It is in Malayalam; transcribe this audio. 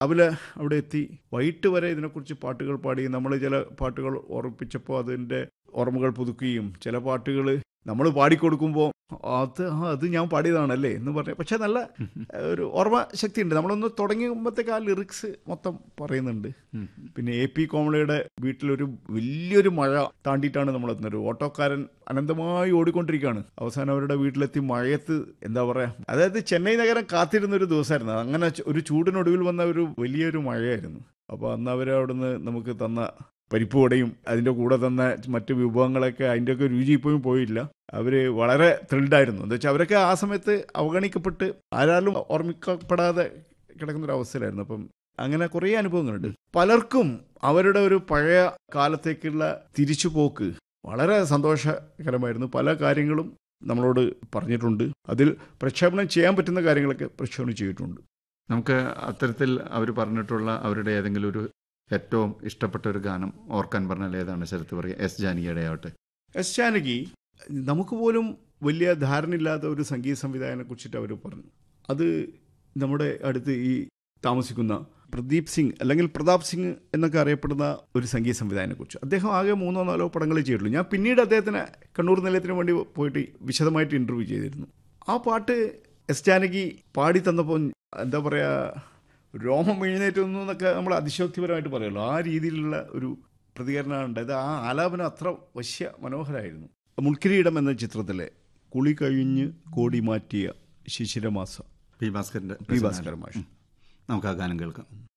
രാവിലെ അവിടെ എത്തി വൈകിട്ട് വരെ ഇതിനെക്കുറിച്ച് പാട്ടുകൾ പാടി നമ്മൾ ചില പാട്ടുകൾ ഓർമ്മിപ്പിച്ചപ്പോൾ അതിൻ്റെ ഓർമ്മകൾ പുതുക്കുകയും ചില പാട്ടുകൾ നമ്മൾ പാടിക്കൊടുക്കുമ്പോൾ അത് ആ അത് ഞാൻ പാടിയതാണല്ലേ എന്ന് പറഞ്ഞു പക്ഷെ നല്ല ഏഹ്, ഒരു ഓർമ്മ ശക്തി ഉണ്ട് നമ്മളൊന്ന് തുടങ്ങിയുമ്പോഴത്തേക്ക് ആ ലിറിക്സ് മൊത്തം പറയുന്നുണ്ട് പിന്നെ എ പി കോമളിയുടെ വീട്ടിലൊരു വലിയൊരു മഴ താണ്ടിയിട്ടാണ് നമ്മൾ എത്തുന്നത് ഒരു ഓട്ടോക്കാരൻ അനന്തമായി ഓടിക്കൊണ്ടിരിക്കുകയാണ് അവസാനം അവരുടെ വീട്ടിലെത്തി മഴയത്ത് എന്താ പറയുക അതായത് ചെന്നൈ നഗരം കാത്തിരുന്ന ഒരു ദിവസമായിരുന്നു അങ്ങനെ ചു- ഒരു ചൂടിനൊടുവിൽ വന്ന ഒരു വലിയൊരു മഴയായിരുന്നു അപ്പോൾ അന്ന് അവർ അവിടുന്ന് നമുക്ക് തന്ന പരിപ്പ് വടയും അതിൻ്റെ കൂടെ തന്ന മറ്റ് വിഭവങ്ങളൊക്കെ അതിൻ്റെയൊക്കെ രുചി ഇപ്പോഴും പോയില്ല അവർ വളരെ ത്രിൽഡായിരുന്നു എന്താ വെച്ചാൽ അവരൊക്കെ ആ സമയത്ത് അവഗണിക്കപ്പെട്ട് ആരാലും ഓർമ്മിക്കപ്പെടാതെ കിടക്കുന്ന ഒരു അവസ്ഥയിലായിരുന്നു അപ്പം അങ്ങനെ കുറേ അനുഭവങ്ങളുണ്ട് പലർക്കും അവരുടെ ഒരു പഴയ കാലത്തേക്കുള്ള തിരിച്ചുപോക്ക് വളരെ സന്തോഷകരമായിരുന്നു പല കാര്യങ്ങളും നമ്മളോട് പറഞ്ഞിട്ടുണ്ട് അതിൽ പ്രക്ഷേപണം ചെയ്യാൻ പറ്റുന്ന കാര്യങ്ങളൊക്കെ പ്രക്ഷേപണം ചെയ്തിട്ടുണ്ട് നമുക്ക് അത്തരത്തിൽ അവർ പറഞ്ഞിട്ടുള്ള അവരുടെ ഏതെങ്കിലും ഒരു ഏറ്റവും ഇഷ്ടപ്പെട്ട ഒരു ഗാനം ഓർക്കാൻ പറഞ്ഞാൽ ഏതാണ് ശരത്ത് പറയുക എസ് ജാനകിയുടെ ആവട്ടെ എസ് ജാനകി നമുക്ക് പോലും വലിയ ധാരണയില്ലാത്ത ഒരു സംഗീത സംവിധായകനെ കുറിച്ചിട്ട് അവർ പറഞ്ഞു അത് നമ്മുടെ അടുത്ത് ഈ താമസിക്കുന്ന പ്രദീപ് സിംഗ് അല്ലെങ്കിൽ പ്രതാപ് സിംഗ് എന്നൊക്കെ അറിയപ്പെടുന്ന ഒരു സംഗീത സംവിധായകനെ കുറിച്ച് അദ്ദേഹം ആകെ മൂന്നോ നാലോ പടങ്ങളെ ചെയ്തിട്ടുള്ളൂ ഞാൻ പിന്നീട് അദ്ദേഹത്തിന് കണ്ണൂർ നിലയത്തിന് വേണ്ടി പോയിട്ട് വിശദമായിട്ട് ഇൻ്റർവ്യൂ ചെയ്തിരുന്നു ആ പാട്ട് എസ് ജാനകി പാടി തന്നപ്പോൾ എന്താ പറയുക രോമം എഴുന്നേറ്റുന്നു എന്നൊക്കെ നമ്മൾ അതിശോക്തിപരമായിട്ട് പറയുമല്ലോ ആ രീതിയിലുള്ള ഒരു പ്രതികരണമാണ് ഉണ്ടായത് ആ ആലാപനം അത്ര വശ്യ മനോഹരമായിരുന്നു മുൾക്കിരീടം എന്ന ചിത്രത്തിലെ കുളി കഴിഞ്ഞ് കോടി മാറ്റിയ ശിശിരമാസ പി ഭാസ്കരന്റെ പി ഭാസ്കര മാഷ് നമുക്ക് ആ ഗാനം കേൾക്കാം